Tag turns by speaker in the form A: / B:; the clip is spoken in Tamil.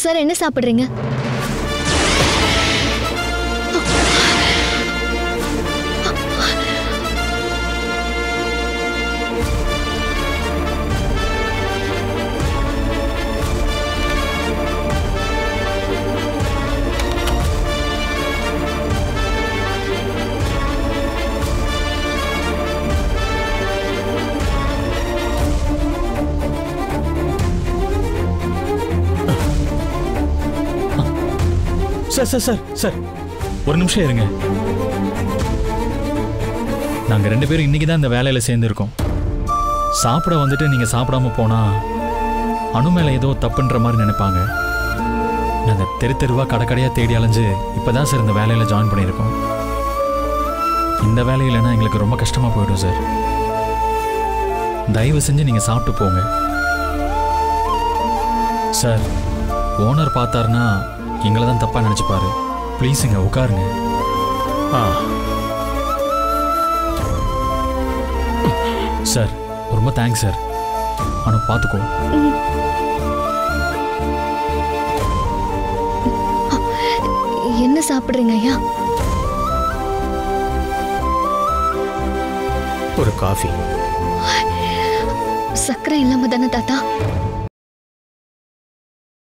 A: சார் என்ன சாப்பிடுறீங்க
B: சார் சார் சார் சார் ஒரு நிமிஷம் இருங்க நாங்கள் ரெண்டு பேரும் இன்னைக்கு தான் இந்த வேலையில் சேர்ந்துருக்கோம் சாப்பிட வந்துட்டு நீங்கள் சாப்பிடாம போனா அணு மேலே ஏதோ தப்புன்ற மாதிரி நினைப்பாங்க நாங்கள் தெரு தெருவாக கடைக்கடையாக தேடி அலைஞ்சு இப்போ தான் சார் இந்த வேலையில் ஜாயின் பண்ணியிருக்கோம் இந்த வேலையிலனா எங்களுக்கு ரொம்ப கஷ்டமாக போயிடும் சார் தயவு செஞ்சு நீங்கள் சாப்பிட்டு போங்க சார் ஓனர் பார்த்தாருன்னா எங்களை தான் தப்பாக நினச்சிப்பாரு ப்ளீஸுங்க உட்காருங்க
C: ஆ
B: சார் ரொம்ப தேங்க்ஸ் சார் ஆனால் பார்த்துக்கோ
A: என்ன சாப்பிடுறீங்க ஐயா
C: ஒரு காஃபி
A: சக்கரை இல்லாம தானே தாத்தா